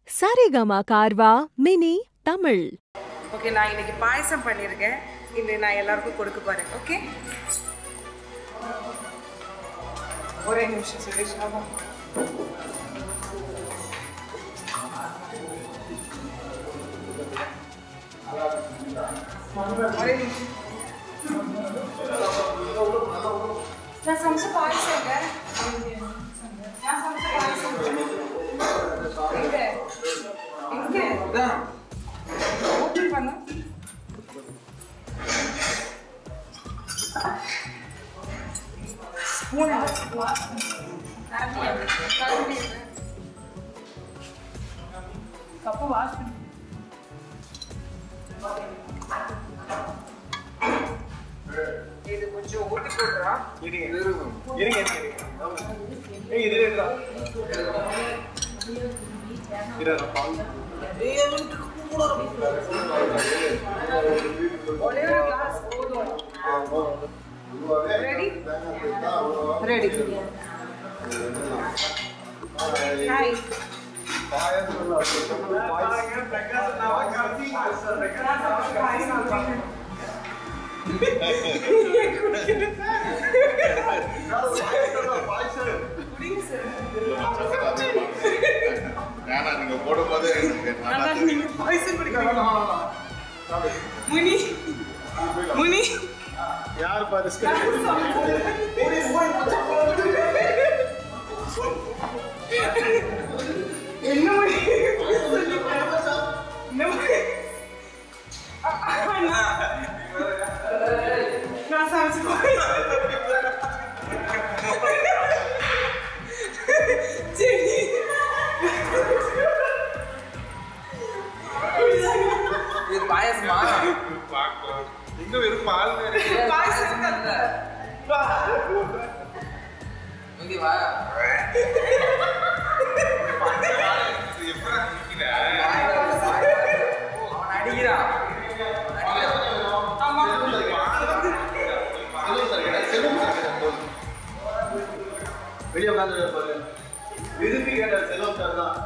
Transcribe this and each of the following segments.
Saregama Carvaan mini Tamil okay நான் இன்னைக்கு பாயசம் பண்ணியிருக்கேன் இது நான் எல்லாருக்கும் கொடுக்க போறேன் ஓகே ஒரே நிமிஷம் சுரேஷ் ஆமாம் ஒரே நிமிஷம் நான் சமைச்ச பாயசம் எங்க? நான் சமைச்ச பாயசம் எங்க? எங்க? ஓப்பன் பண்ணு ஸ்பூன் கப்பு வாஷ் பண்ணி இது கொஞ்சம் ஊட்டி போடுறா இருங்க இருங்க இருங்க ஏய் இது எடுடா இருடா பால் ஒரே ஒரு கிளாஸ் போதும் ரெடி ரெடி ஹாய் குடிங்க சார் ஏன்னா நீங்க போடும்போது எனக்கு நல்லா நல்லா நீங்க பாய்சன் குடிக்கிறீங்க முனி முனி யார் பாரு ஸ்கிரீன் என்ன முனி என்ன முனி அண்ணா. நான் சமைச்சு சரி இது பாயசமா எங்க வெறும் பால் பாய்சன் இங்க வா அவன் அடிக்கிறான் ஆமா வெளியே உட்காந்து பாரு விரும்பி கேட்ட செல்வம் சார் தான்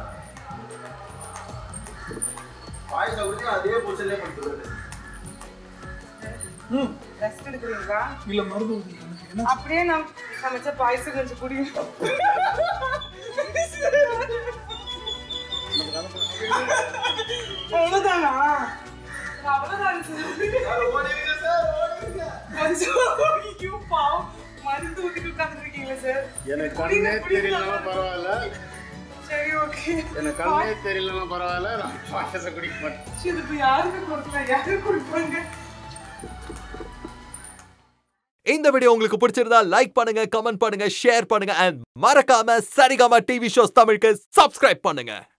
பாயசம் குடிச்சு அதே பொசிஷன்லேயே கொடுத்துருவாரு ரெஸ்ட் எடுக்கிறீங்களா இல்ல மருந்து என்ன அப்படியே நான் சமைச்ச பாயசம் கொஞ்சம் குடிங்க அவ்வளவுதானா அவ்வளவுதான் கொஞ்சம் ஐயோ, பாவம். மருந்து ஊத்திட்டு உட்கார்ந்துட்டு இருக்கீங்களா சார் எனக்கு குடிங்க, கண்ணே குடிங்க. தெரியலனாலும் பரவாயில்ல சரி ஓகே எனக்கு கண்ணே தெரியலனாலும் பரவாயில்ல நான் பாயசம் குடிக்க மாட்டேன் இது இப்ப யாருக்கு கொடுக்கல யாருக்கு கொடுப்பாங்க இந்த வீடியோ உங்களுக்கு பிடிச்சிருந்தா லைக் பண்ணுங்க கமெண்ட் பண்ணுங்க ஷேர் பண்ணுங்க அண்ட் மறக்காம சரிகமா டிவி ஷோஸ் தமிழுக்கு சப்ஸ்கிரைப் பண்ணுங்க